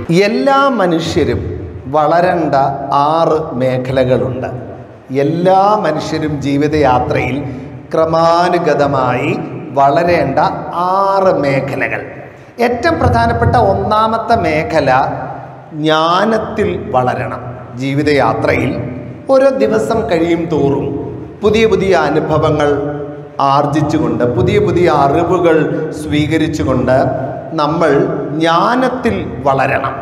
എല്ലാ മനുഷ്യരും വളരേണ്ട ആറ് മേഖലകളുണ്ട് എല്ലാ മനുഷ്യരും ജീവിതയാത്രയിൽ ക്രമാനുഗതമായി വളരേണ്ട ആറ് മേഖലകൾ ഏറ്റവും പ്രധാനപ്പെട്ട ഒന്നാമത്തെ മേഖല ജ്ഞാനത്തിൽ വളരണം ജീവിതയാത്രയിൽ ഓരോ ദിവസം കഴിയും തോറും പുതിയ പുതിയ അനുഭവങ്ങൾ ആർജിച്ചുകൊണ്ട് പുതിയ പുതിയ അറിവുകൾ സ്വീകരിച്ചുകൊണ്ട് നമ്മൾ ജ്ഞാനത്തിൽ വളരണം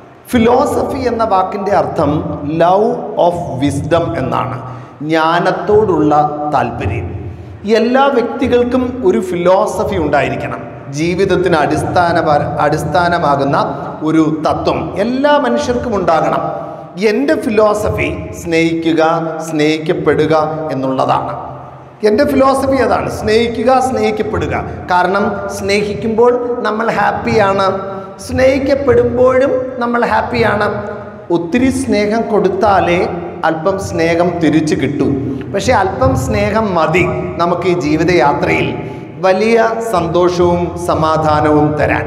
ഫിലോസഫി എന്ന വാക്കിൻ്റെ അർത്ഥം ലവ് ഓഫ് വിസ്ഡം എന്നാണ് ജ്ഞാനത്തോടുള്ള താല്പര്യം എല്ലാ വ്യക്തികൾക്കും ഒരു ഫിലോസഫി ഉണ്ടായിരിക്കണം ജീവിതത്തിന് അടിസ്ഥാന അടിസ്ഥാനമാകുന്ന ഒരു തത്വം എല്ലാ മനുഷ്യർക്കും ഉണ്ടാകണം എൻ്റെ ഫിലോസഫി സ്നേഹിക്കുക സ്നേഹിക്കപ്പെടുക എന്നുള്ളതാണ് എൻ്റെ ഫിലോസഫി അതാണ് സ്നേഹിക്കുക സ്നേഹിക്കപ്പെടുക കാരണം സ്നേഹിക്കുമ്പോൾ നമ്മൾ ഹാപ്പിയാണ് സ്നേഹിക്കപ്പെടുമ്പോഴും നമ്മൾ ഹാപ്പിയാണ് ഒത്തിരി സ്നേഹം കൊടുത്താലേ അല്പം സ്നേഹം തിരിച്ചു കിട്ടൂ പക്ഷേ അല്പം സ്നേഹം മതി നമുക്ക് ഈ ജീവിതയാത്രയിൽ വലിയ സന്തോഷവും സമാധാനവും തരാൻ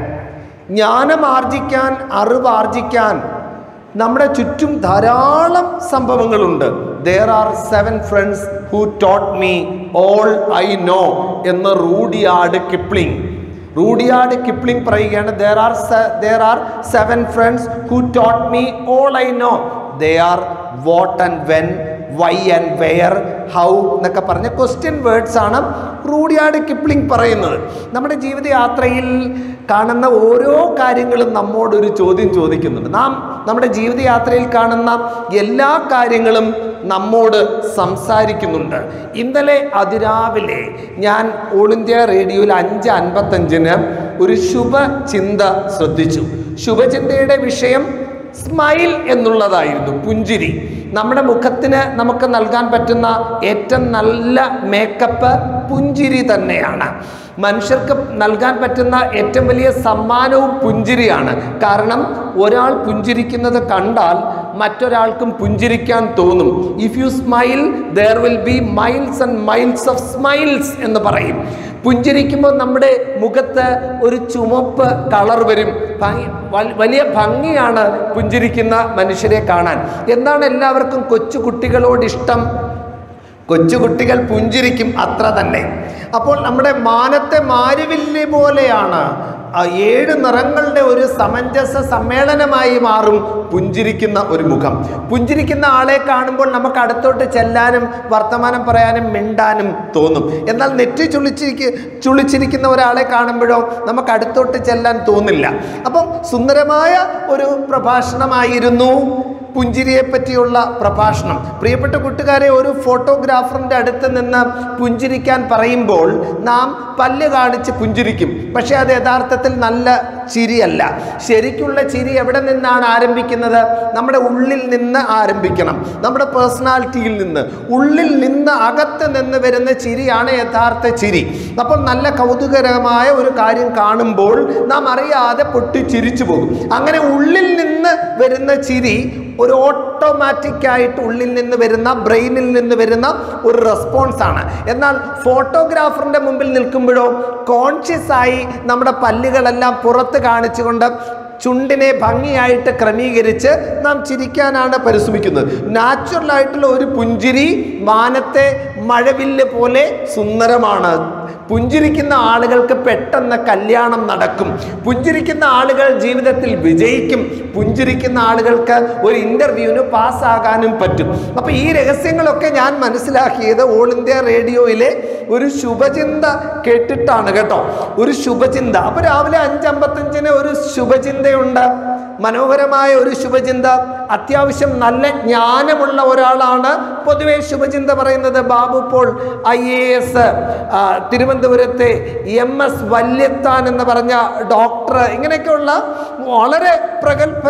ജ്ഞാനം ആർജിക്കാൻ അറിവ് ആർജിക്കാൻ നമ്മുടെ ചുറ്റും ധാരാളം സംഭവങ്ങളുണ്ട് there are seven friends who taught me all I know എന്ന റൂഡിയാട് കിപ്ലിംഗ് റൂഡിയാട് കിപ്ലിംഗ് പറയുകയാണ് there are there are seven friends who taught me all I know they are what and when why and where how എന്നൊക്കെ പറഞ്ഞ question words ആണ് റൂഡിയാട് Kipling പറയുന്നത് നമ്മുടെ ജീവിതയാത്രയിൽ കാണുന്ന ഓരോ കാര്യങ്ങളും നമ്മോടൊരു ചോദ്യം ചോദിക്കുന്നുണ്ട് നാം നമ്മുടെ ജീവിതയാത്രയിൽ കാണുന്ന എല്ലാ കാര്യങ്ങളും നമ്മോട് സംസാരിക്കുന്നുണ്ട് ഇന്നലെ അതിരാവിലെ ഞാൻ ഓൾ ഇന്ത്യ റേഡിയോയിൽ അഞ്ച് അൻപത്തഞ്ചിന് ഒരു ശുഭചിന്ത ശ്രദ്ധിച്ചു ശുഭചിന്തയുടെ വിഷയം സ്മൈൽ എന്നുള്ളതായിരുന്നു പുഞ്ചിരി നമ്മുടെ മുഖത്തിന് നമുക്ക് നൽകാൻ പറ്റുന്ന ഏറ്റവും നല്ല മേക്കപ്പ് പുഞ്ചിരി തന്നെയാണ് മനുഷ്യർക്ക് നൽകാൻ പറ്റുന്ന ഏറ്റവും വലിയ സമ്മാനവും പുഞ്ചിരിയാണ് കാരണം ഒരാൾ പുഞ്ചിരിക്കുന്നത് കണ്ടാൽ മറ്റൊരാൾക്കും പുഞ്ചിരിക്കാൻ തോന്നും if you smile there will be miles and miles of smiles എന്ന് പറയും പുഞ്ചിരിക്കുമ്പോൾ നമ്മുടെ മുഖത്ത് ഒരു ചുമപ്പ് കളർ വരും ഭംഗി വൽ- വലിയ ഭംഗിയാണ് പുഞ്ചിരിക്കുന്ന മനുഷ്യരെ കാണാൻ എന്താണ് എല്ലാവർക്കും കൊച്ചു കുട്ടികളോട് ഇഷ്ടം കൊച്ചുകുട്ടികൾ പുഞ്ചിരിക്കും അത്ര തന്നെ അപ്പോൾ നമ്മുടെ മാനത്തെ മാരുവില്ല് പോലെയാണ് ആ ഏഴ് നിറങ്ങളുടെ ഒരു സമഞ്ജസ സമ്മേളനമായി മാറും പുഞ്ചിരിക്കുന്ന ഒരു മുഖം പുഞ്ചിരിക്കുന്ന ആളെ കാണുമ്പോൾ നമുക്ക് അടുത്തോട്ട് ചെല്ലാനും വർത്തമാനം പറയാനും മിണ്ടാനും തോന്നും എന്നാൽ നെറ്റി ചുളിച്ചിരിക്ക ചുളിച്ചിരിക്കുന്ന ഒരാളെ കാണുമ്പോഴോ നമുക്ക് അടുത്തോട്ട് ചെല്ലാൻ തോന്നില്ല അപ്പം സുന്ദരമായ ഒരു പ്രഭാഷണമായിരുന്നു പുഞ്ചിരിയെ പറ്റിയുള്ള പ്രഭാഷണം പ്രിയപ്പെട്ട കൂട്ടുകാരെ ഒരു ഫോട്ടോഗ്രാഫറിൻ്റെ അടുത്ത് നിന്ന് പുഞ്ചിരിക്കാൻ പറയുമ്പോൾ നാം പല്ല് കാണിച്ച് പുഞ്ചിരിക്കും പക്ഷേ അത് യഥാർത്ഥത്തിൽ നല്ല ചിരിയല്ല ശരിക്കുള്ള ചിരി എവിടെ നിന്നാണ് ആരംഭിക്കുന്നത് നമ്മുടെ ഉള്ളിൽ നിന്ന് ആരംഭിക്കണം നമ്മുടെ പേഴ്സണാലിറ്റിയിൽ നിന്ന് ഉള്ളിൽ നിന്ന് അകത്ത് നിന്ന് വരുന്ന ചിരിയാണ് യഥാർത്ഥ ചിരി അപ്പോൾ നല്ല കൗതുകരമായ ഒരു കാര്യം കാണുമ്പോൾ നാം അറിയാതെ പൊട്ടി ചിരിച്ചു പോകും അങ്ങനെ ഉള്ളിൽ നിന്ന് വരുന്ന ചിരി ഒരു ഓട്ടോമാറ്റിക് ആയിട്ട് ഉള്ളിൽ നിന്ന് വരുന്ന ബ്രെയിനിൽ നിന്ന് വരുന്ന ഒരു റെസ്പോൺസ് ആണ് എന്നാൽ ഫോട്ടോഗ്രാഫറിൻ്റെ മുമ്പിൽ നിൽക്കുമ്പോഴോ കോൺഷ്യസ് ആയി നമ്മുടെ പല്ലുകളെല്ലാം പുറത്ത് കാണിച്ചുകൊണ്ട് ചുണ്ടിനെ ഭംഗിയായിട്ട് ക്രമീകരിച്ച് നാം ചിരിക്കാനാണ് പരിശ്രമിക്കുന്നത് നാച്ചുറൽ ആയിട്ടുള്ള ഒരു പുഞ്ചിരി വാനത്തെ മഴവില്ല് പോലെ സുന്ദരമാണ് പുഞ്ചിരിക്കുന്ന ആളുകൾക്ക് പെട്ടെന്ന് കല്യാണം നടക്കും പുഞ്ചിരിക്കുന്ന ആളുകൾ ജീവിതത്തിൽ വിജയിക്കും പുഞ്ചിരിക്കുന്ന ആളുകൾക്ക് ഒരു ഇൻ്റർവ്യൂവിന് പാസ്സാകാനും പറ്റും അപ്പോൾ ഈ രഹസ്യങ്ങളൊക്കെ ഞാൻ മനസ്സിലാക്കിയത് ഓൾ ഇന്ത്യ റേഡിയോയിലെ ഒരു ശുഭചിന്ത കേട്ടിട്ടാണ് കേട്ടോ ഒരു ശുഭചിന്ത അപ്പോൾ രാവിലെ അഞ്ചമ്പത്തഞ്ചിന് ഒരു ശുഭചിന്തയുണ്ട് മനോഹരമായ ഒരു ശുഭചിന്ത അത്യാവശ്യം നല്ല ജ്ഞാനമുള്ള ഒരാളാണ് പൊതുവെ ശുഭചിന്ത പറയുന്നത് Babu Paul I A S തിരുവനന്തപുരത്തെ എം എസ് വല്യത്താൻ എന്ന് പറഞ്ഞ ഡോക്ടർ ഇങ്ങനെയൊക്കെയുള്ള വളരെ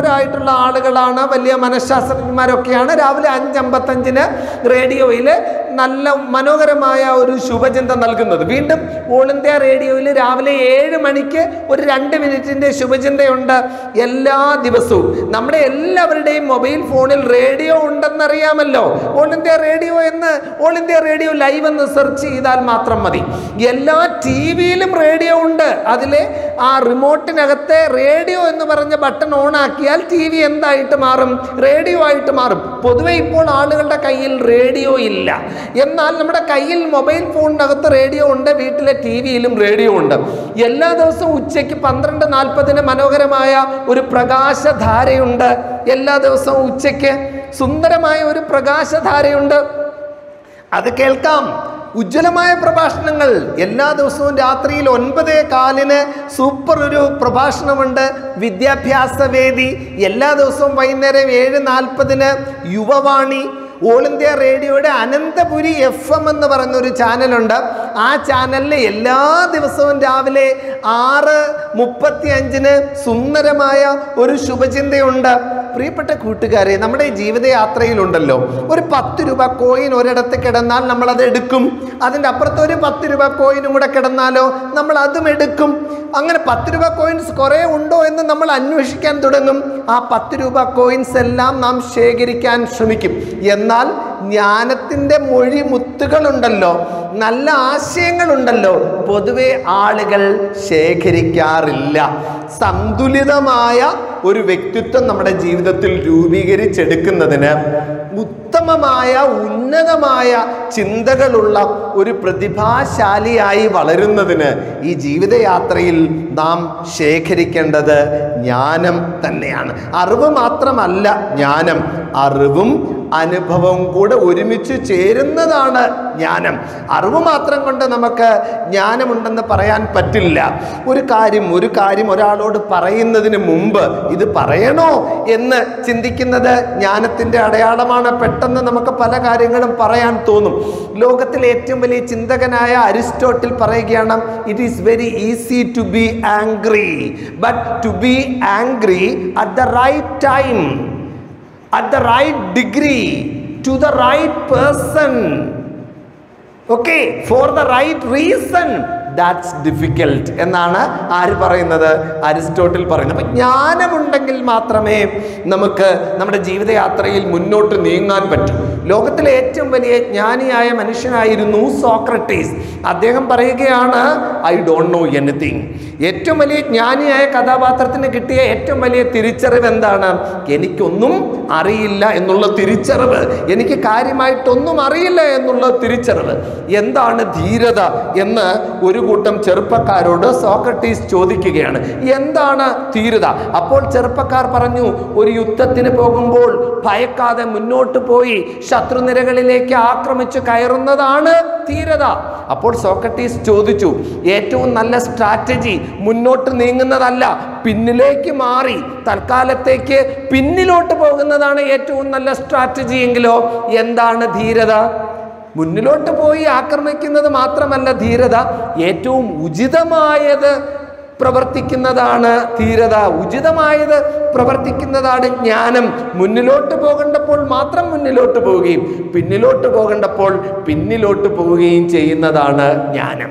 പ്രഗത്ഭരായിട്ടുള്ള ആളുകളാണ് വലിയ മനഃശാസ്ത്രജ്ഞന്മാരൊക്കെയാണ് രാവിലെ അഞ്ചമ്പത്തഞ്ചിന് റേഡിയോയിൽ നല്ല മനോഹരമായ ഒരു ശുഭചിന്ത നൽകുന്നത് വീണ്ടും ഓൾ ഇന്ത്യ റേഡിയോയിൽ രാവിലെ ഏഴ് മണിക്ക് ഒരു രണ്ട് മിനിറ്റിൻ്റെ ശുഭചിന്തയുണ്ട് എല്ലാ ദിവസവും നമ്മുടെ എല്ലാവരുടെയും മൊബൈൽ ഫോണിൽ റേഡിയോ ഉണ്ടെന്നറിയാമല്ലോ ഓൾ ഇന്ത്യ റേഡിയോ എന്ന് ഓൾ ഇന്ത്യ റേഡിയോ ലൈവ് എന്ന് സെർച്ച് ചെയ്താൽ മാത്രം മതി എല്ലാ ടി വിയിലും റേഡിയോ ഉണ്ട് അതിലെ ആ റിമോട്ടിനകത്തെ റേഡിയോ എന്ന് പറഞ്ഞ ബട്ടൺ ഓൺ ആക്കിയാൽ ടി വി എന്തായിട്ട് മാറും റേഡിയോ ആയിട്ട് മാറും പൊതുവെ ഇപ്പോൾ ആളുകളുടെ കയ്യിൽ റേഡിയോ ഇല്ല എന്നാൽ നമ്മുടെ കയ്യിൽ മൊബൈൽ ഫോണിനകത്ത് റേഡിയോ ഉണ്ട് വീട്ടിലെ ടി വിയിലും റേഡിയോ ഉണ്ട് എല്ലാ ദിവസവും ഉച്ചയ്ക്ക് പന്ത്രണ്ട് നാൽപ്പതിന് മനോഹരമായ ഒരു പ്രകാശധാരയുണ്ട് എല്ലാ ദിവസവും ഉച്ചയ്ക്ക് സുന്ദരമായ ഒരു പ്രകാശധാരയുണ്ട് അത് കേൾക്കാം ഉജ്ജ്വലമായ പ്രഭാഷണങ്ങൾ എല്ലാ ദിവസവും രാത്രിയിൽ ഒൻപതേ കാലിന് സൂപ്പർ ഒരു പ്രഭാഷണമുണ്ട് വിദ്യാഭ്യാസ വേദി എല്ലാ ദിവസവും വൈകുന്നേരം ഏഴ് നാൽപ്പതിന് യുവവാണി ഓൾ ഇന്ത്യ റേഡിയോയുടെ അനന്തപുരി എഫ് എം എന്ന് പറയുന്നൊരു ചാനലുണ്ട് ആ ചാനലിൽ എല്ലാ ദിവസവും രാവിലെ ആറ് മുപ്പത്തി അഞ്ചിന് സുന്ദരമായ ഒരു ശുഭചിന്തയുണ്ട് പ്രിയപ്പെട്ട കൂട്ടുകാരെ നമ്മുടെ ഈ ജീവിതയാത്രയിലുണ്ടല്ലോ ഒരു പത്ത് രൂപ കോയിൻ ഒരിടത്ത് കിടന്നാൽ നമ്മൾ അത് എടുക്കും അതിൻ്റെ അപ്പുറത്ത് ഒരു പത്ത് രൂപ കോയിനും കൂടെ കിടന്നാലോ നമ്മൾ അതും എടുക്കും അങ്ങനെ പത്ത് രൂപ കോയിൻസ് കുറേ ഉണ്ടോ എന്ന് നമ്മൾ അന്വേഷിക്കാൻ തുടങ്ങും ആ പത്ത് രൂപ കോയിൻസ് എല്ലാം നാം ശേഖരിക്കാൻ ശ്രമിക്കും എന്നാൽ ജ്ഞാനത്തിൻ്റെ മൊഴി മുത്തുകളുണ്ടല്ലോ നല്ല ആശയങ്ങളുണ്ടല്ലോ പൊതുവെ ആളുകൾ ശേഖരിക്കാറില്ല സന്തുലിതമായ ഒരു വ്യക്തിത്വം നമ്മുടെ ജീവിതത്തിൽ രൂപീകരിച്ചെടുക്കുന്നതിന് ഉത്തമമായ ഉന്നതമായ ചിന്തകളുള്ള ഒരു പ്രതിഭാശാലിയായി വളരുന്നതിന് ഈ ജീവിതയാത്രയിൽ നാം ശേഖരിക്കേണ്ടത് ജ്ഞാനം തന്നെയാണ് അറിവ് മാത്രമല്ല ജ്ഞാനം അറിവും അനുഭവവും കൂടെ ഒരുമിച്ച് ചേരുന്നതാണ് ജ്ഞാനം അറിവ് മാത്രം കൊണ്ട് നമുക്ക് ജ്ഞാനമുണ്ടെന്ന് പറയാൻ പറ്റില്ല ഒരു കാര്യം ഒരു കാര്യം ഒരാളോട് പറയുന്നതിന് മുമ്പ് ഇത് പറയണോ എന്ന് ചിന്തിക്കുന്നത് ജ്ഞാനത്തിൻ്റെ അടയാളമാണ് പെട്ടെന്ന് നമുക്ക് പല കാര്യങ്ങളും പറയാൻ തോന്നും ലോകത്തിലെ ഏറ്റവും വലിയ ചിന്തകനായ അരിസ്റ്റോട്ടിൽ പറയുകയാണ് it is very easy to be angry but to be angry at the right time at the right degree to the right person okay for the right reason that's difficult എന്നാണ് ആര് പറയുന്നത് Aristotle പറയുന്നത് അപ്പം ജ്ഞാനമുണ്ടെങ്കിൽ മാത്രമേ നമുക്ക് നമ്മുടെ ജീവിതയാത്രയിൽ മുന്നോട്ട് നീങ്ങാൻ പറ്റൂ ലോകത്തിലെ ഏറ്റവും വലിയ ജ്ഞാനിയായ മനുഷ്യനായിരുന്നു സോക്രട്ടീസ് അദ്ദേഹം പറയുകയാണ് ഐ ഡോണ്ട് നോ എനിത്തിങ് ഏറ്റവും വലിയ ജ്ഞാനിയായ കഥാപാത്രത്തിന് കിട്ടിയ ഏറ്റവും വലിയ തിരിച്ചറിവ് എന്താണ് എനിക്കൊന്നും അറിയില്ല എന്നുള്ള തിരിച്ചറിവ് എനിക്ക് കാര്യമായിട്ടൊന്നും അറിയില്ല എന്നുള്ള തിരിച്ചറിവ് എന്താണ് ധീരത എന്ന് ഒരു കൂട്ടം ചെറുപ്പക്കാരോട് സോക്രട്ടീസ് ചോദിക്കുകയാണ് എന്താണ് ധീരത അപ്പോൾ ചെറുപ്പക്കാർ പറഞ്ഞു ഒരു യുദ്ധത്തിന് പോകുമ്പോൾ ഭയക്കാതെ മുന്നോട്ട് പോയി ശത്രുനിരകളിലേക്ക് ആക്രമിച്ചു കയറുന്നതാണ് ധീരത അപ്പോൾ സോക്രട്ടീസ് ചോദിച്ചു ഏറ്റവും നല്ല സ്ട്രാറ്റജി മുന്നോട്ട് നീങ്ങുന്നതല്ല പിന്നിലേക്ക് മാറി തൽക്കാലത്തേക്ക് പിന്നിലോട്ട് പോകുന്നതാണ് ഏറ്റവും നല്ല സ്ട്രാറ്റജി എങ്കിലോ എന്താണ് ധീരത മുന്നിലോട്ട് പോയി ആക്രമിക്കുന്നത് മാത്രമല്ല ധീരത ഏറ്റവും ഉചിതമായത് പ്രവർത്തിക്കുന്നതാണ് ധീരത ഉചിതമായത് പ്രവർത്തിക്കുന്നതാണ് ജ്ഞാനം മുന്നിലോട്ട് പോകേണ്ടപ്പോൾ മാത്രം മുന്നിലോട്ട് പോവുകയും പിന്നിലോട്ട് പോകേണ്ടപ്പോൾ പിന്നിലോട്ട് പോവുകയും ചെയ്യുന്നതാണ് ജ്ഞാനം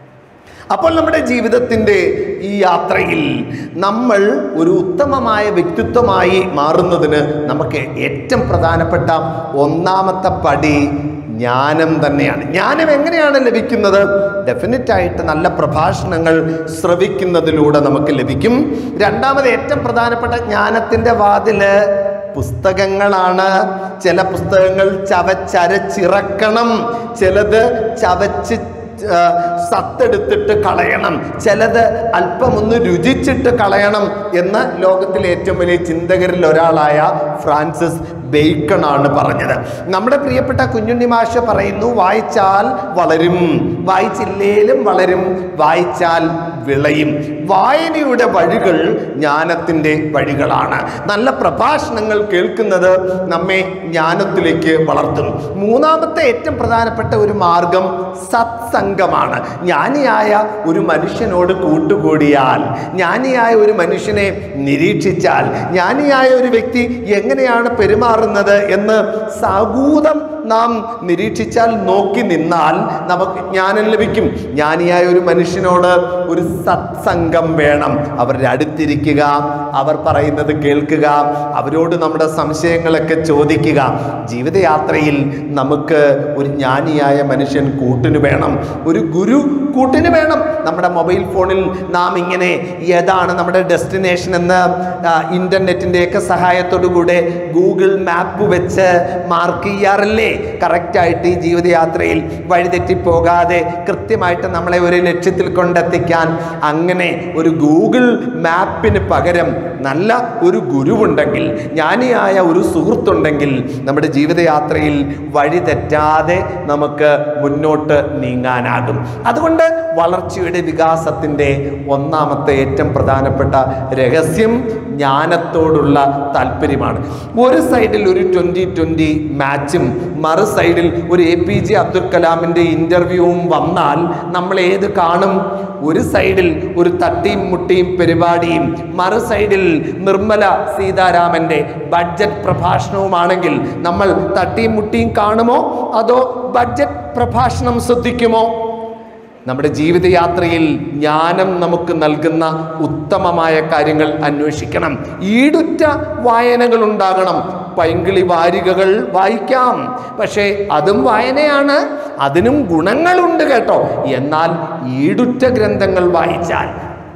അപ്പോൾ നമ്മുടെ ജീവിതത്തിൻ്റെ ഈ യാത്രയിൽ നമ്മൾ ഒരു ഉത്തമമായ വ്യക്തിത്വമായി മാറുന്നതിന് നമുക്ക് ഏറ്റവും പ്രധാനപ്പെട്ട ഒന്നാമത്തെ പടി ജ്ഞാനം തന്നെയാണ് ജ്ഞാനം എങ്ങനെയാണ് ലഭിക്കുന്നത് ഡെഫിനറ്റ് ആയിട്ട് നല്ല പ്രഭാഷണങ്ങൾ ശ്രവിക്കുന്നതിലൂടെ നമുക്ക് ലഭിക്കും രണ്ടാമത് ഏറ്റവും പ്രധാനപ്പെട്ട ജ്ഞാനത്തിൻ്റെ വാതില് പുസ്തകങ്ങളാണ് ചില പുസ്തകങ്ങൾ ചവച്ചരച്ചിറക്കണം ചിലത് ചവച്ച് ആ, സത്തെടുത്തിട്ട് കളയണം ചിലത് അല്പം ഒന്ന് രുചിച്ചിട്ട് കളയണം എന്ന് ലോകത്തിലെ ഏറ്റവും വലിയ ചിന്തകരിൽ ഒരാളായ ഫ്രാൻസിസ് ബേക്കൺ ആണ് പറഞ്ഞത് നമ്മുടെ പ്രിയപ്പെട്ട കുഞ്ഞുണ്ണി മാഷ് പറയുന്നു വായിച്ചാൽ വളരും വായിച്ചില്ലേലും വളരും വായിച്ചാൽ വിളയും വായനയുടെ വഴികൾ ജ്ഞാനത്തിൻ്റെ വഴികളാണ് നല്ല പ്രഭാഷണങ്ങൾ കേൾക്കുന്നത് നമ്മെ ജ്ഞാനത്തിലേക്ക് വളർത്തും മൂന്നാമത്തെ ഏറ്റവും പ്രധാനപ്പെട്ട ഒരു മാർഗം സത്സംഗമാണ് ജ്ഞാനിയായ ഒരു മനുഷ്യനോട് കൂട്ടുകൂടിയാൽ ജ്ഞാനിയായ ഒരു മനുഷ്യനെ നിരീക്ഷിച്ചാൽ ജ്ഞാനിയായ ഒരു വ്യക്തി എങ്ങനെയാണ് പെരുമാറുന്നത് എന്ന് സാഗൂതം നാം നിരീക്ഷിച്ചാൽ നോക്കി നിന്നാൽ നമുക്ക് ജ്ഞാനം ലഭിക്കും ജ്ഞാനിയായ ഒരു മനുഷ്യനോട് ഒരു സത്സംഗം വേണം അവരുടെ അടുത്തിരിക്കുക അവർ പറയുന്നത് കേൾക്കുക അവരോട് നമ്മുടെ സംശയങ്ങളൊക്കെ ചോദിക്കുക ജീവിതയാത്രയിൽ നമുക്ക് ഒരു ജ്ഞാനിയായ മനുഷ്യൻ കൂട്ടിന് വേണം ഒരു ഗുരു കൂട്ടിന് വേണം നമ്മുടെ മൊബൈൽ ഫോണിൽ നാം ഇങ്ങനെ ഏതാണ് നമ്മുടെ ഡെസ്റ്റിനേഷൻ എന്ന് ഇൻ്റർനെറ്റിൻ്റെയൊക്കെ സഹായത്തോടു കൂടെ ഗൂഗിൾ മാപ്പ് വെച്ച് മാർക്ക് ചെയ്യാറില്ലേ കറക്റ്റായിട്ട് ഈ ജീവിതയാത്രയിൽ വഴിതെറ്റിപ്പോകാതെ കൃത്യമായിട്ട് നമ്മളെ ഒരു ലക്ഷ്യത്തിൽ കൊണ്ടെത്തിക്കാൻ അങ്ങനെ ഒരു ഗൂഗിൾ മാപ്പിന് പകരം നല്ല ഒരു ഗുരുവുണ്ടെങ്കിൽ ജ്ഞാനിയായ ഒരു സുഹൃത്തുണ്ടെങ്കിൽ നമ്മുടെ ജീവിതയാത്രയിൽ വഴി തെറ്റാതെ നമുക്ക് മുന്നോട്ട് നീങ്ങാനാകും അതുകൊണ്ട് വളർച്ചയുടെ വികാസത്തിൻ്റെ ഒന്നാമത്തെ ഏറ്റവും പ്രധാനപ്പെട്ട രഹസ്യം ജ്ഞാനത്തോടുള്ള താല്പര്യമാണ് ഒരു സൈഡിൽ ഒരു ട്വൻ്റി ട്വൻ്റി മാച്ചും മറു സൈഡിൽ ഒരു എ പി ജെ അബ്ദുൽ കലാമിൻ്റെ ഇൻ്റർവ്യൂവും വന്നാൽ നമ്മൾ ഏത് കാണും ഒരു സൈഡിൽ ഒരു തട്ടിയും മുട്ടിയും പരിപാടിയും മറു സൈഡിൽ നിർമ്മല സീതാരാമൻ്റെ ബഡ്ജറ്റ് പ്രഭാഷണവുമാണെങ്കിൽ നമ്മൾ തട്ടിയും മുട്ടിയും കാണുമോ അതോ ബഡ്ജറ്റ് പ്രഭാഷണം ശ്രദ്ധിക്കുമോ നമ്മുടെ ജീവിതയാത്രയിൽ ജ്ഞാനം നമുക്ക് നൽകുന്ന ഉത്തമമായ കാര്യങ്ങൾ അന്വേഷിക്കണം ഈടുറ്റ വായനകൾ ഉണ്ടാകണം പൈങ്കിളി വാരികകൾ വായിക്കാം പക്ഷേ അതും വായനയാണ് അതിനും ഗുണങ്ങളുണ്ട് കേട്ടോ എന്നാൽ ഈടുറ്റ ഗ്രന്ഥങ്ങൾ വായിച്ചാൽ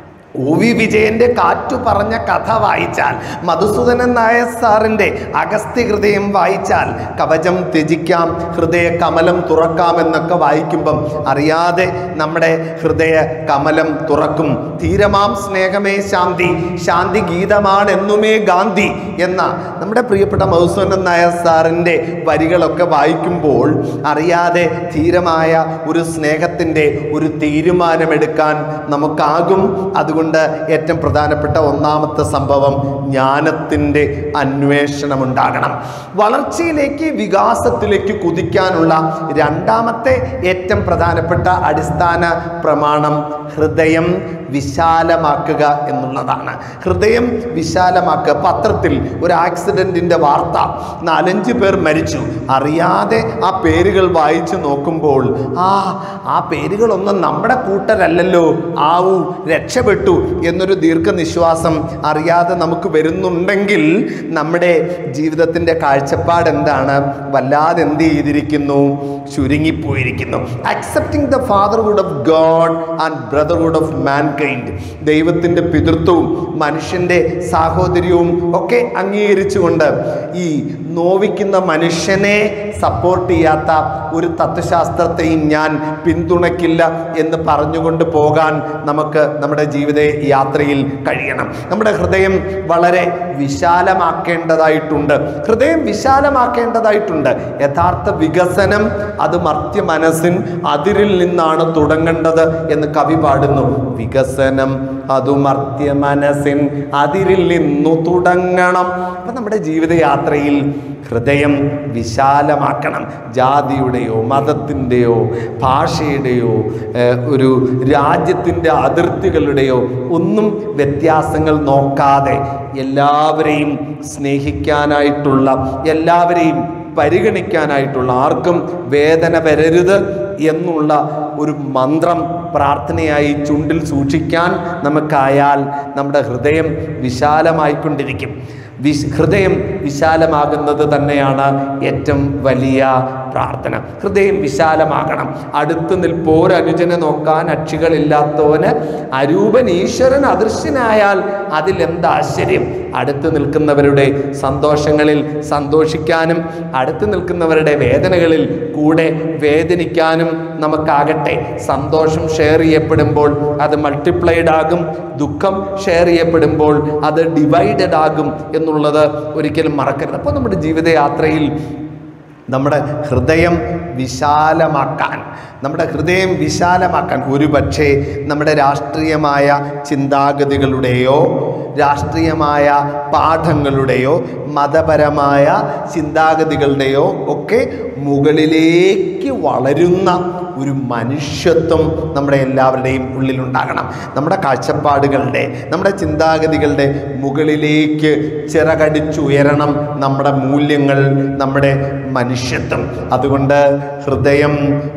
ഒ വി വിജയന്റെ കാറ്റു പറഞ്ഞ കഥ വായിച്ചാൽ മധുസൂദനൻ നായർ സാറിൻ്റെ അഗസ്ത്യ ഹൃദയം വായിച്ചാൽ കവചം ത്യജിക്കാം ഹൃദയ കമലം തുറക്കാം എന്നൊക്കെ വായിക്കുമ്പം അറിയാതെ നമ്മുടെ ഹൃദയ കമലം തുറക്കും ധീരമാം സ്നേഹമേ ശാന്തി ശാന്തി ഗീതമാണെന്നുമേ ഗാന്ധി എന്ന നമ്മുടെ പ്രിയപ്പെട്ട മധുസൂദനൻ നായർ സാറിൻ്റെ വരികളൊക്കെ വായിക്കുമ്പോൾ അറിയാതെ ധീരമായ ഒരു സ്നേഹത്തിൻ്റെ ഒരു തീരുമാനമെടുക്കാൻ നമുക്കാകും അതുകൊണ്ട് ഏറ്റവും പ്രധാനപ്പെട്ട ഒന്നാമത്തെ സംഭവം ജ്ഞാനത്തിൻ്റെ അന്വേഷണം ഉണ്ടാകണം വളർച്ചയിലേക്ക് വികാസത്തിലേക്ക് കുതിക്കാനുള്ള രണ്ടാമത്തെ ഏറ്റവും പ്രധാനപ്പെട്ട അടിസ്ഥാന പ്രമാണം ഹൃദയം വിശാലമാക്കുക എന്നുള്ളതാണ് ഹൃദയം വിശാലമാക്കുക പത്രത്തിൽ ഒരു ആക്സിഡൻറ്റിൻ്റെ വാർത്ത നാലഞ്ച് പേർ മരിച്ചു അറിയാതെ ആ പേരുകൾ വായിച്ചു നോക്കുമ്പോൾ ആ ആ പേരുകളൊന്നും നമ്മുടെ കൂട്ടരല്ലല്ലോ ആവൂ രക്ഷപ്പെട്ടു എന്നൊരു ദീർഘനിശ്വാസം അറിയാതെ നമുക്ക് വരുന്നുണ്ടെങ്കിൽ നമ്മുടെ ജീവിതത്തിൻ്റെ കാഴ്ചപ്പാട് എന്താണ് വല്ലാതെ എന്ത് ചെയ്തിരിക്കുന്നു ചുരുങ്ങിപ്പോയിരിക്കുന്നു accepting the fatherhood of God and brotherhood of mankind ദൈവത്തിൻ്റെ പിതൃത്വവും മനുഷ്യൻ്റെ സാഹോദര്യവും ഒക്കെ അംഗീകരിച്ചുകൊണ്ട് ഈ നോവിക്കുന്ന മനുഷ്യനെ സപ്പോർട്ട് ചെയ്യാത്ത ഒരു തത്വശാസ്ത്രത്തെയും ഞാൻ പിന്തുണയ്ക്കില്ല എന്ന് പറഞ്ഞുകൊണ്ട് പോകാൻ നമുക്ക് നമ്മുടെ ജീവിത യാത്രയിൽ കഴിയണം നമ്മുടെ ഹൃദയം വളരെ വിശാലമാക്കേണ്ടതായിട്ടുണ്ട് ഹൃദയം വിശാലമാക്കേണ്ടതായിട്ടുണ്ട് യഥാർത്ഥ വികസനം അത് മർത്യ മനസ്സിൻ അതിരിൽ നിന്നാണ് തുടങ്ങേണ്ടത് എന്ന് കവി പാടുന്നു വികസനം അതു മർത്യ മനസ്സിൻ അതിരിൽ നിന്നു തുടങ്ങണം അപ്പം നമ്മുടെ ജീവിതയാത്രയിൽ ഹൃദയം വിശാലമാക്കണം ജാതിയുടെയോ മതത്തിൻ്റെയോ ഭാഷയുടെയോ ഏഹ്, ഒരു രാജ്യത്തിൻ്റെ അതിർത്തികളുടെയോ ഒന്നും വ്യത്യാസങ്ങൾ നോക്കാതെ എല്ലാവരെയും സ്നേഹിക്കാനായിട്ടുള്ള എല്ലാവരെയും പരിഗണിക്കാനായിട്ടുള്ള ആർക്കും വേദന വരരുത് എന്നുള്ള ഒരു മന്ത്രം പ്രാർത്ഥനയായി ചുണ്ടിൽ സൂക്ഷിക്കാൻ നമുക്കായാൽ നമ്മുടെ ഹൃദയം വിശാലമായിക്കൊണ്ടിരിക്കും വിശ് ഹൃദയം വിശാലമാകുന്നത് തന്നെയാണ് ഏറ്റവും വലിയ പ്രാർത്ഥന ഹൃദയം വിശാലമാകണം അടുത്ത് നിൽപ്പോരനുജനെ നോക്കാൻ അക്ഷികളില്ലാത്തവന് അരൂപൻ ഈശ്വരൻ അദൃശ്യനായാൽ അതിലെന്ത് ആശ്ചര്യം അടുത്ത് നിൽക്കുന്നവരുടെ സന്തോഷങ്ങളിൽ സന്തോഷിക്കാനും അടുത്ത് നിൽക്കുന്നവരുടെ വേദനകളിൽ കൂടെ വേദനിക്കാനും നമുക്കാകട്ടെ സന്തോഷം ഷെയർ ചെയ്യപ്പെടുമ്പോൾ അത് മൾട്ടിപ്ലൈഡ് ആകും ദുഃഖം ഷെയർ ചെയ്യപ്പെടുമ്പോൾ അത് ഡിവൈഡഡ് ആകും എന്നുള്ളത് ഒരിക്കലും മറക്കരുത് അപ്പോൾ നമ്മുടെ ജീവിതയാത്രയിൽ നമ്മുടെ ഹൃദയം വിശാലമാക്കാൻ നമ്മുടെ ഹൃദയം വിശാലമാക്കാൻ ഒരുപക്ഷെ നമ്മുടെ രാഷ്ട്രീയമായ ചിന്താഗതികളുടെയോ രാഷ്ട്രീയമായ പാഠങ്ങളുടെയോ മതപരമായ ചിന്താഗതികളുടെയോ ഒക്കെ മുകളിലേക്ക് വളരുന്ന ഒരു മനുഷ്യത്വം നമ്മുടെ എല്ലാവരുടെയും ഉള്ളിലുണ്ടാകണം നമ്മുടെ കാഴ്ചപ്പാടുകളുടെ നമ്മുടെ ചിന്താഗതികളുടെ മുകളിലേക്ക് ചിറകടിച്ചുയരണം നമ്മുടെ മൂല്യങ്ങൾ നമ്മുടെ മനുഷ്യത്വം അതുകൊണ്ട് ഹൃദയം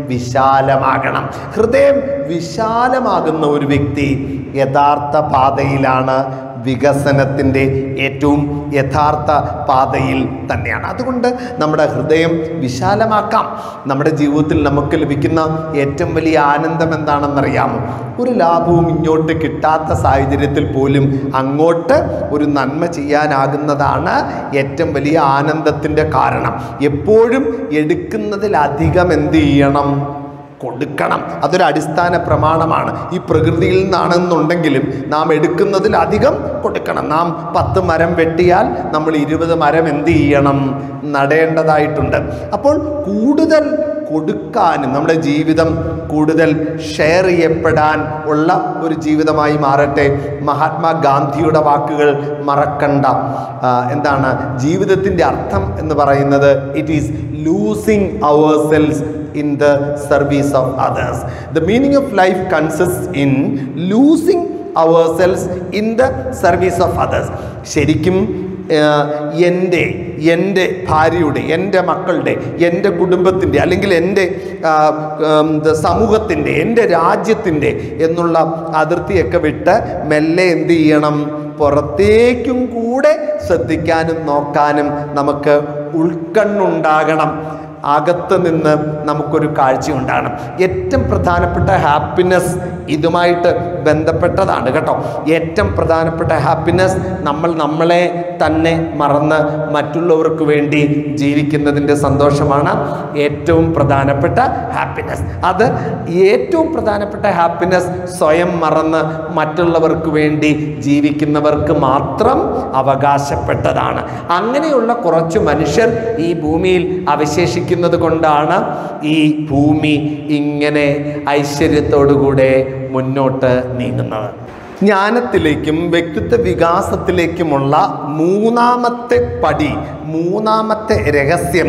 വിശാലമാകണം ഹൃദയം വിശാലമാകുന്ന ഒരു വ്യക്തി യഥാർത്ഥ പാതയിലാണ് വികസനത്തിൻ്റെ ഏറ്റവും യഥാർത്ഥ പാതയിൽ തന്നെയാണ് അതുകൊണ്ട് നമ്മുടെ ഹൃദയം വിശാലമാക്കാം നമ്മുടെ ജീവിതത്തിൽ നമുക്ക് ലഭിക്കുന്ന ഏറ്റവും വലിയ ആനന്ദം എന്താണെന്നറിയാമോ ഒരു ലാഭവും ഇങ്ങോട്ട് കിട്ടാത്ത സാഹചര്യത്തിൽ പോലും അങ്ങോട്ട് ഒരു നന്മ ചെയ്യാനാകുന്നതാണ് ഏറ്റവും വലിയ ആനന്ദത്തിൻ്റെ കാരണം എപ്പോഴും എടുക്കുന്നതിലധികം എന്ത് ചെയ്യണം കൊടുക്കണം അതൊരു അടിസ്ഥാന പ്രമാണമാണ് ഈ പ്രകൃതിയിൽ നിന്നാണെന്നുണ്ടെങ്കിലും നാം എടുക്കുന്നതിൽ അധികം കൊടുക്കണം നാം പത്ത് മരം വെട്ടിയാൽ നമ്മൾ ഇരുപത് മരം എന്ത് ചെയ്യണം നടേണ്ടതായിട്ടുണ്ട് അപ്പോൾ കൂടുതൽ കൊടുക്കാനും നമ്മുടെ ജീവിതം കൂടുതൽ ഷെയർ ചെയ്യപ്പെടാൻ ഉള്ള ഒരു ജീവിതമായി മാറട്ടെ മഹാത്മാഗാന്ധിയുടെ വാക്കുകൾ മറക്കണ്ട ആ, എന്താണ് ജീവിതത്തിൻ്റെ അർത്ഥം എന്ന് പറയുന്നത് it is losing ourselves in the service of others. The meaning of life consists in losing ourselves in the service of others. ശരിക്കും ഏഹ്, എൻ്റെ എൻ്റെ ഭാര്യയുടെ എൻ്റെ മക്കളുടെ എൻ്റെ കുടുംബത്തിൻ്റെ അല്ലെങ്കിൽ എൻ്റെ ആ, ഉം, ഇത് സമൂഹത്തിൻ്റെ എൻ്റെ രാജ്യത്തിൻ്റെ എന്നുള്ള അതിർത്തിയൊക്കെ വിട്ട് മെല്ലെ എന്ത് ചെയ്യണം പുറത്തേക്കും കൂടെ ശ്രദ്ധിക്കാനും നോക്കാനും നമുക്ക് ഉൾക്കണ്ണുണ്ടാകണം അകത്ത് നിന്ന് നമുക്കൊരു കാഴ്ചയുണ്ടാകണം ഏറ്റവും പ്രധാനപ്പെട്ട ഹാപ്പിനെസ് ഇതുമായിട്ട് ബന്ധപ്പെട്ടതാണ് കേട്ടോ ഏറ്റവും പ്രധാനപ്പെട്ട ഹാപ്പിനെസ് നമ്മൾ നമ്മളെ തന്നെ മറന്ന് മറ്റുള്ളവർക്ക് വേണ്ടി ജീവിക്കുന്നതിൻ്റെ സന്തോഷമാണ് ഏറ്റവും പ്രധാനപ്പെട്ട ഹാപ്പിനെസ് അത് ഏറ്റവും പ്രധാനപ്പെട്ട ഹാപ്പിനെസ് സ്വയം മറന്ന് മറ്റുള്ളവർക്ക് വേണ്ടി ജീവിക്കുന്നവർക്ക് മാത്രം അവകാശപ്പെട്ടതാണ് അങ്ങനെയുള്ള കുറച്ച് മനുഷ്യർ ഈ ഭൂമിയിൽ അവശേഷിക്കുന്നത് കൊണ്ടാണ് ഈ ഭൂമി ഇങ്ങനെ ഐശ്വര്യത്തോടുകൂടെ മുന്നോട്ട് നീങ്ങുന്നത് ജ്ഞാനത്തിലേക്കും വ്യക്തിത്വ വികാസത്തിലേക്കുമുള്ള മൂന്നാമത്തെ പടി മൂന്നാമത്തെ രഹസ്യം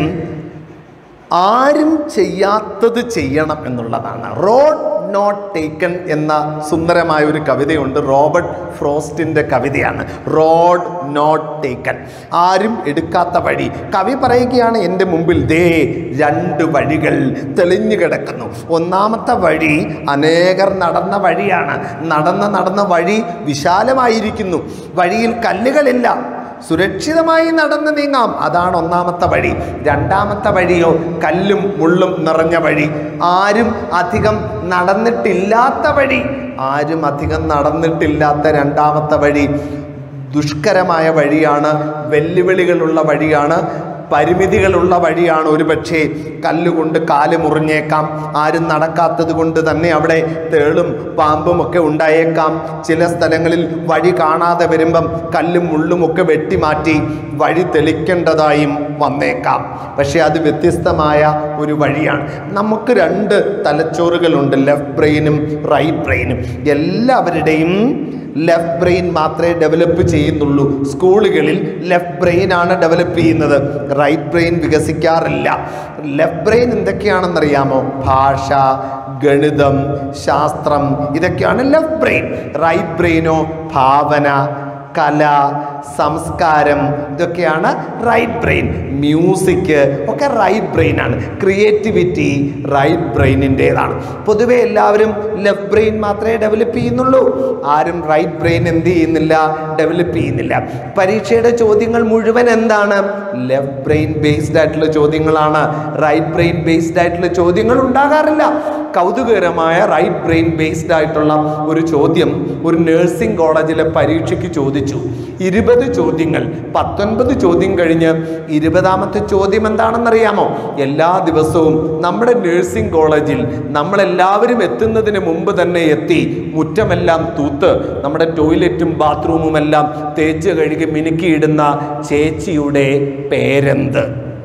ആരും ചെയ്യാത്തത് ചെയ്യണം എന്നുള്ളതാണ് റോഡ് നോട്ട് ടേക്കൺ എന്ന സുന്ദരമായ ഒരു കവിതയുണ്ട് റോബർട്ട് ഫ്രോസ്റ്റിൻ്റെ കവിതയാണ് റോഡ് നോട്ട് ടേക്കൺ ആരും എടുക്കാത്ത വഴി കവി പറയുകയാണ് എൻ്റെ മുമ്പിൽ ദേ രണ്ട് വഴികൾ തെളിഞ്ഞു കിടക്കുന്നു ഒന്നാമത്തെ വഴി അനേകർ നടന്ന വഴിയാണ് നടന്ന് നടന്ന വഴി വിശാലമായിരിക്കുന്നു വഴിയിൽ കല്ലുകളില്ല സുരക്ഷിതമായി നടന്ന് നീങ്ങാം അതാണ് ഒന്നാമത്തെ വഴി രണ്ടാമത്തെ വഴിയോ കല്ലും മുള്ളും നിറഞ്ഞ വഴി ആരും അധികം നടന്നിട്ടില്ലാത്ത വഴി ആരും അധികം നടന്നിട്ടില്ലാത്ത രണ്ടാമത്തെ വഴി ദുഷ്കരമായ വഴിയാണ് വെല്ലുവിളികളുള്ള വഴിയാണ് പരിമിതികളുള്ള വഴിയാണ് ഒരുപക്ഷേ കല്ലുകൊണ്ട് കാല് മുറിഞ്ഞേക്കാം ആരും നടക്കാത്തത് കൊണ്ട് തന്നെ അവിടെ തേളും പാമ്പും ഒക്കെ ഉണ്ടായേക്കാം ചില സ്ഥലങ്ങളിൽ വഴി കാണാതെ വരുമ്പം കല്ലും മുള്ളും ഒക്കെ വെട്ടിമാറ്റി വഴി തെളിക്കേണ്ടതായും വന്നേക്കാം പക്ഷേ അത് വ്യത്യസ്തമായ ഒരു വഴിയാണ് നമുക്ക് രണ്ട് തലച്ചോറുകളുണ്ട് ലെഫ്റ്റ് ബ്രെയിനും റൈറ്റ് ബ്രെയിനും എല്ലാവരുടെയും ലെഫ്റ്റ് ബ്രെയിൻ മാത്രമേ ഡെവലപ്പ് ചെയ്യുന്നുള്ളൂ സ്കൂളുകളിൽ ലെഫ്റ്റ് ബ്രെയിൻ ആണ് ഡെവലപ്പ് ചെയ്യുന്നത് റൈറ്റ് ബ്രെയിൻ വികസിക്കാറില്ല ലെഫ്റ്റ് ബ്രെയിൻ എന്തൊക്കെയാണെന്നറിയാമോ ഭാഷ ഗണിതം ശാസ്ത്രം ഇതൊക്കെയാണ് ലെഫ്റ്റ് ബ്രെയിൻ റൈറ്റ് ബ്രെയിനോ ഭാവന കല സംസ്കാരം ഇതൊക്കെയാണ് റൈറ്റ് ബ്രെയിൻ മ്യൂസിക് ഒക്കെ റൈറ്റ് ബ്രെയിൻ ആണ് ക്രിയേറ്റിവിറ്റി റൈറ്റ് ബ്രെയിനിൻ്റേതാണ് പൊതുവെ എല്ലാവരും ലെഫ്റ്റ് ബ്രെയിൻ മാത്രമേ ഡെവലപ്പ് ചെയ്യുന്നുള്ളൂ ആരും റൈറ്റ് ബ്രെയിൻ എന്ത് ചെയ്യുന്നില്ല ഡെവലപ്പ് ചെയ്യുന്നില്ല പരീക്ഷയുടെ ചോദ്യങ്ങൾ മുഴുവൻ എന്താണ് ലെഫ്റ്റ് ബ്രെയിൻ ബേസ്ഡ് ആയിട്ടുള്ള ചോദ്യങ്ങളാണ് റൈറ്റ് ബ്രെയിൻ ബേസ്ഡ് ആയിട്ടുള്ള ചോദ്യങ്ങൾ ഉണ്ടാകാറില്ല കൗതുകകരമായ റൈറ്റ് ബ്രെയിൻ ബേസ്ഡ് ആയിട്ടുള്ള ഒരു ചോദ്യം ഒരു നഴ്സിംഗ് കോളേജിലെ പരീക്ഷയ്ക്ക് ചോദിച്ചു ഇരുപത് ചോദ്യങ്ങൾ പത്തൊൻപത് ചോദ്യം കഴിഞ്ഞ് ഇരുപതാമത്തെ ചോദ്യം എന്താണെന്നറിയാമോ എല്ലാ ദിവസവും നമ്മുടെ നഴ്സിംഗ് കോളേജിൽ നമ്മളെല്ലാവരും എത്തുന്നതിന് മുമ്പ് തന്നെ എത്തി മുറ്റമെല്ലാം തൂത്ത് നമ്മുടെ ടോയ്ലറ്റും ബാത്റൂമും എല്ലാം തേച്ച് കഴുകി മിനുക്കിയിടുന്ന ചേച്ചിയുടെ പേരെന്ത്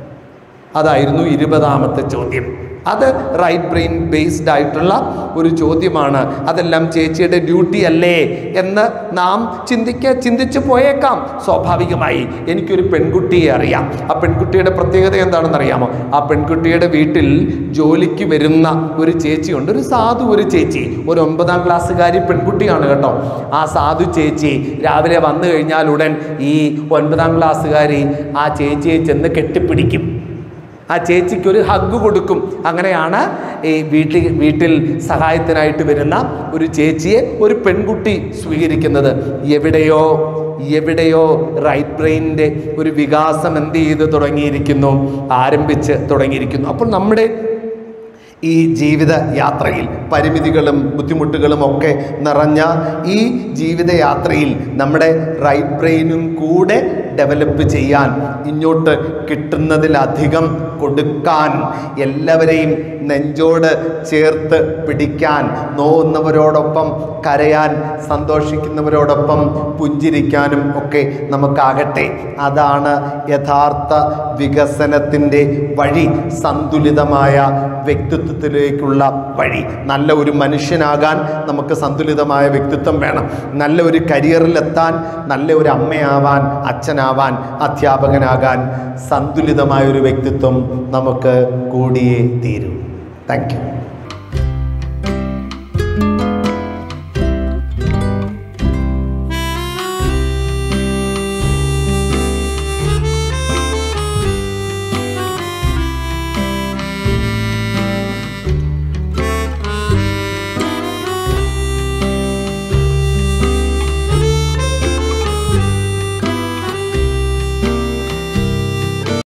അതായിരുന്നു ഇരുപതാമത്തെ ചോദ്യം അത് റൈറ്റ് ബ്രെയിൻ ബേസ്ഡ് ആയിട്ടുള്ള ഒരു ചോദ്യമാണ് അതെല്ലാം ചേച്ചിയുടെ ഡ്യൂട്ടി അല്ലേ എന്ന് നാം ചിന്തിക്ക ചിന്തിച്ചു പോയേക്കാം സ്വാഭാവികമായി എനിക്കൊരു പെൺകുട്ടിയെ അറിയാം ആ പെൺകുട്ടിയുടെ പ്രത്യേകത എന്താണെന്ന് അറിയാമോ ആ പെൺകുട്ടിയുടെ വീട്ടിൽ ജോലിക്ക് വരുന്ന ഒരു ചേച്ചിയുണ്ട് ഒരു സാധു ഒരു ചേച്ചി ഒരു ഒമ്പതാം ക്ലാസ്സുകാരി പെൺകുട്ടിയാണ് കേട്ടോ ആ സാധു ചേച്ചി രാവിലെ വന്നു കഴിഞ്ഞാൽ ഉടൻ ഈ ഒൻപതാം ക്ലാസ്സുകാരി ആ ചേച്ചിയെ ചെന്ന് കെട്ടിപ്പിടിക്കും ആ ചേച്ചിക്ക് ഒരു ഹഗ് കൊടുക്കും അങ്ങനെയാണ് ഈ വീട്ടിൽ വീട്ടിൽ സഹായത്തിനായിട്ട് വരുന്ന ഒരു ചേച്ചിയെ ഒരു പെൺകുട്ടി സ്വീകരിക്കുന്നത് എവിടെയോ എവിടെയോ റൈറ്റ് ബ്രെയിനിൻ്റെ ഒരു വികാസം എന്ത് ചെയ്ത് തുടങ്ങിയിരിക്കുന്നു ആരംഭിച്ച് തുടങ്ങിയിരിക്കുന്നു അപ്പോൾ നമ്മുടെ ഈ ജീവിത യാത്രയിൽ പരിമിതികളും ബുദ്ധിമുട്ടുകളും ഒക്കെ നിറഞ്ഞ ഈ ജീവിതയാത്രയിൽ നമ്മുടെ റൈറ്റ് ബ്രെയിനും കൂടെ ഡെവലപ്പ് ചെയ്യാൻ ഇങ്ങോട്ട് കിട്ടുന്നതിലധികം കൊടുക്കാൻ എല്ലാവരെയും നെഞ്ചോട് ചേർത്ത് പിടിക്കാൻ നോവുന്നവരോടൊപ്പം കരയാൻ സന്തോഷിക്കുന്നവരോടൊപ്പം പുഞ്ചിരിക്കാനും ഒക്കെ നമുക്കാകട്ടെ അതാണ് യഥാർത്ഥ വികസനത്തിൻ്റെ വഴി സന്തുലിതമായ വ്യക്തിത്വത്തിലേക്കുള്ള വഴി നല്ല ഒരു മനുഷ്യനാകാൻ നമുക്ക് സന്തുലിതമായ വ്യക്തിത്വം വേണം നല്ല ഒരു കരിയറിലെത്താൻ നല്ല ഒരു അമ്മയാവാൻ അച്ഛനാവാൻ അധ്യാപകനാകാൻ സന്തുലിതമായ ഒരു വ്യക്തിത്വം നമുക്ക് കൂടിയേ തീരൂ താങ്ക് യു